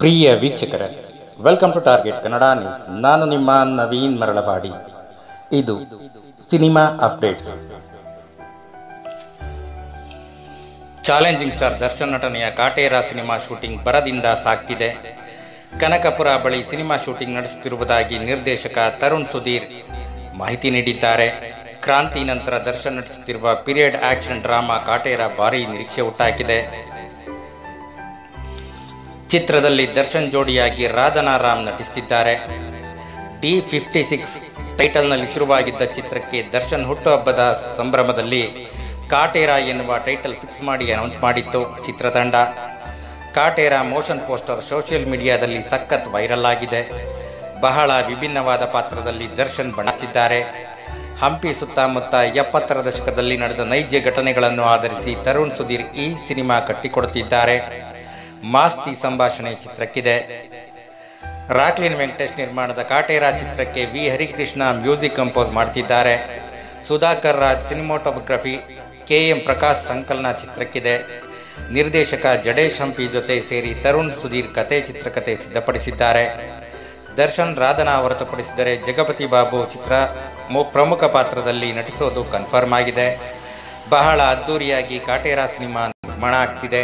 ಪ್ರಿಯ ವೀಕ್ಷಕರೇ welcome to target Kannada news ನಾನು ನಿಮ್ಮ ನವೀನ್ ಮರಳವಾಡಿ ಇದು cinema updates challenging star Darshan ನಟನೆಯ ಕಾಟೇರ ಸಿನಿಮಾ ಶೂಟಿಂಗ್ ಬರದಿಂದ ಸಾಗ್ತಿದೆ ಕನಕಪುರ ಬಳಿ ಸಿನಿಮಾ ಶೂಟಿಂಗ್ ನಡೆಸುತ್ತಿರುವುದಾಗಿ ನಿರ್ದೇಶಕ ತರುಣ್ ಸುಧೀರ್ ಮಾಹಿತಿ ನೀಡಿದ್ದಾರೆ ಕ್ರಾಂತಿ ನಂತರ ದರ್ಶನ್ ನಡೆಸುತ್ತಿರುವ ಪೀರಿಯಡ್ ಆಕ್ಷನ್ ಡ್ರಾಮಾ ಕಾಟೇರ ಭಾರಿ ನಿರೀಕ್ಷೆ ಹುಟ್ಟಾಕಿದೆ ಚಿತ್ರದಲ್ಲಿ ದರ್ಶನ್ ಜೋಡಿಯಾಗಿ ರಾಧನಾ ರಾಮ್ ನಟಿಸುತ್ತಿದ್ದಾರೆ ಡಿ ಫಿಫ್ಟಿ ಸಿಕ್ಸ್ ಟೈಟಲ್ನಲ್ಲಿ ಶುರುವಾಗಿದ್ದ ಚಿತ್ರಕ್ಕೆ ದರ್ಶನ್ ಹುಟ್ಟುಹಬ್ಬದ ಸಂಭ್ರಮದಲ್ಲಿ ಕಾಟೇರ ಎನ್ನುವ ಟೈಟಲ್ ಫಿಕ್ಸ್ ಮಾಡಿ ಅನೌನ್ಸ್ ಮಾಡಿತ್ತು ಚಿತ್ರತಂಡ ಕಾಟೇರ ಮೋಷನ್ ಪೋಸ್ಟರ್ ಸೋಷಿಯಲ್ ಮೀಡಿಯಾದಲ್ಲಿ ಸಖತ್ ವೈರಲ್ ಆಗಿದೆ ಬಹಳ ವಿಭಿನ್ನವಾದ ಪಾತ್ರದಲ್ಲಿ ದರ್ಶನ್ ಬಣ್ಣಿಸಿದ್ದಾರೆ ಹಂಪಿ ಸುತ್ತಮುತ್ತ ಎಪ್ಪತ್ತರ ದಶಕದಲ್ಲಿ ನಡೆದ ನೈಜ ಘಟನೆಗಳನ್ನು ಆಧರಿಸಿ ತರುಣ್ ಸುಧೀರ್ ಈ ಸಿನಿಮಾ ಕಟ್ಟಿಕೊಡುತ್ತಿದ್ದಾರೆ ಮಾಸ್ತಿ ಸಂಭಾಷಣೆ ಚಿತ್ರಕ್ಕಿದೆ ರಾಕ್ಲಿನ್ ವೆಂಕಟೇಶ್ ನಿರ್ಮಾಣದ ಕಾಟೇರ ಚಿತ್ರಕ್ಕೆ ವಿ ಹರಿಕೃಷ್ಣ ಮ್ಯೂಸಿಕ್ ಕಂಪೋಸ್ ಮಾಡ್ತಿದ್ದಾರೆ ಸುಧಾಕರ್ ರಾಜ್ ಸಿನಿಮಾಟೋಗ್ರಫಿ ಕೆಎಂ ಪ್ರಕಾಶ್ ಸಂಕಲನ ಚಿತ್ರಕ್ಕಿದೆ ನಿರ್ದೇಶಕ ಜಡೇಶ್ ಹಂಪಿ ಜೊತೆ ಸೇರಿ ತರುಣ್ ಸುಧೀರ್ ಕತೆ ಚಿತ್ರಕತೆ ಸಿದ್ಧಪಡಿಸಿದ್ದಾರೆ ದರ್ಶನ್ ರಾಧನಾ ಹೊರತುಪಡಿಸಿದರೆ ಜಗಪತಿ ಬಾಬು ಚಿತ್ರ ಮು- ಪ್ರಮುಖ ಪಾತ್ರದಲ್ಲಿ ನಟಿಸೋದು ಕನ್ಫರ್ಮ್ ಆಗಿದೆ ಬಹಳ ಅದ್ದೂರಿಯಾಗಿ ಕಾಟೇರ ಸಿನಿಮಾ ನಿರ್ಮಾಣ ಆಗ್ತಿದೆ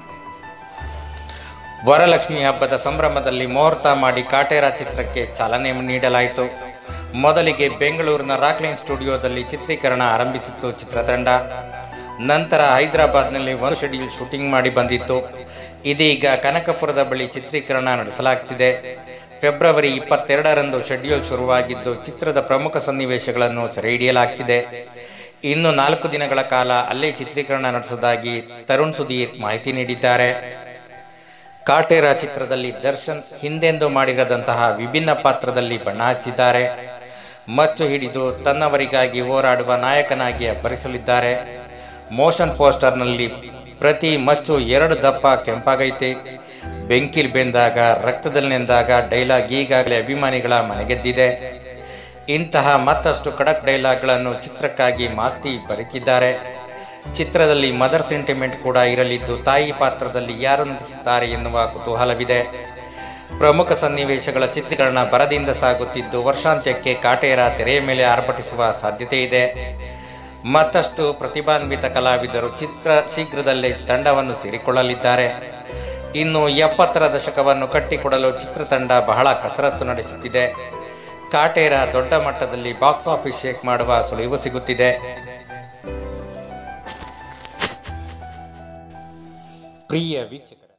ವರಲಕ್ಷ್ಮಿ ಹಬ್ಬದ ಸಂಭ್ರಮದಲ್ಲಿ ಮುಹೂರ್ತ ಮಾಡಿ ಕಾಟೇರ ಚಿತ್ರಕ್ಕೆ ಚಾಲನೆ ನೀಡಲಾಯಿತು ಮೊದಲಿಗೆ ಬೆಂಗಳೂರಿನ ರಾಕ್ಲೈನ್ ಸ್ಟುಡಿಯೋದಲ್ಲಿ ಚಿತ್ರೀಕರಣ ಆರಂಭಿಸಿತ್ತು ಚಿತ್ರತಂಡ ನಂತರ ಹೈದರಾಬಾದ್ನಲ್ಲಿ ಒಂದು ಶೆಡ್ಯೂಲ್ ಶೂಟಿಂಗ್ ಮಾಡಿ ಬಂದಿತ್ತು ಇದೀಗ ಕನಕಪುರದ ಬಳಿ ಚಿತ್ರೀಕರಣ ನಡೆಸಲಾಗ್ತಿದೆ ಫೆಬ್ರವರಿ ಇಪ್ಪತ್ತೆರಡರಂದು ಶೆಡ್ಯೂಲ್ ಶುರುವಾಗಿದ್ದು ಚಿತ್ರದ ಪ್ರಮುಖ ಸನ್ನಿವೇಶಗಳನ್ನು ಸೆರೆ ಹಿಡಿಯಲಾಗ್ತಿದೆ ಇನ್ನು ನಾಲ್ಕು ದಿನಗಳ ಕಾಲ ಅಲ್ಲೇ ಚಿತ್ರೀಕರಣ ನಡೆಸುವುದಾಗಿ ತರುಣ್ ಸುಧೀರ್ ಮಾಹಿತಿ ನೀಡಿದ್ದಾರೆ ಕಾಟೇರ ಚಿತ್ರದಲ್ಲಿ ದರ್ಶನ್ ಹಿಂದೆಂದು ಮಾಡಿರದಂತಹ ವಿಭಿನ್ನ ಪಾತ್ರದಲ್ಲಿ ಬಣ್ಣ ಹಚ್ಚಿದ್ದಾರೆ ಮಚ್ಚು ಹಿಡಿದು ತನ್ನವರಿಗಾಗಿ ಹೋರಾಡುವ ನಾಯಕನಾಗಿ ಅಬ್ಬರಿಸಲಿದ್ದಾರೆ ಮೋಷನ್ ಪೋಸ್ಟರ್ನಲ್ಲಿ ಪ್ರತಿ ಮಚ್ಚು ಎರಡು ದಪ್ಪ ಕೆಂಪಾಗೈತೆ ಬೆಂಕಿಲ್ ಬೆಂದಾಗ ರಕ್ತದಲ್ಲಿ ನೆಂದಾಗ ಡೈಲಾಗ್ ಈಗಾಗಲೇ ಅಭಿಮಾನಿಗಳ ಮನೆಗೆದ್ದಿದೆ ಇಂತಹ ಮತ್ತಷ್ಟು ಖಡಕ್ ಡೈಲಾಗ್ಗಳನ್ನು ಚಿತ್ರಕ್ಕಾಗಿ ಮಾಸ್ತಿ ಬರೆಕಿದ್ದಾರೆ ಚಿತ್ರದಲ್ಲಿ ಮದರ್ ಸೆಂಟಿಮೆಂಟ್ ಕೂಡ ಇರಲಿದ್ದು ತಾಯಿ ಪಾತ್ರದಲ್ಲಿ ಯಾರು ನಟಿಸುತ್ತಾರೆ ಎನ್ನುವ ಕುತೂಹಲವಿದೆ ಪ್ರಮುಖ ಸನ್ನಿವೇಶಗಳ ಚಿತ್ರೀಕರಣ ಬರದಿಂದ ಸಾಗುತ್ತಿದ್ದು ವರ್ಷಾಂತ್ಯಕ್ಕೆ ಕಾಟೇರ ತೆರೆಯ ಮೇಲೆ ಆರ್ಭಟಿಸುವ ಸಾಧ್ಯತೆ ಇದೆ ಮತ್ತಷ್ಟು ಪ್ರತಿಭಾನ್ವಿತ ಕಲಾವಿದರು ಚಿತ್ರ ಶೀಘ್ರದಲ್ಲೇ ತಂಡವನ್ನು ಸೇರಿಕೊಳ್ಳಲಿದ್ದಾರೆ ಇನ್ನು ಎಪ್ಪತ್ತರ ದಶಕವನ್ನು ಕಟ್ಟಿಕೊಡಲು ಚಿತ್ರತಂಡ ಬಹಳ ಕಸರತ್ತು ನಡೆಸುತ್ತಿದೆ ಕಾಟೇರ ದೊಡ್ಡ ಮಟ್ಟದಲ್ಲಿ ಬಾಕ್ಸ್ ಆಫೀಸ್ ಶೇಕ್ ಮಾಡುವ ಸುಳಿವು ಸಿಗುತ್ತಿದೆ ಪ್ರಿಯ ವೀಕ್ಷಕರ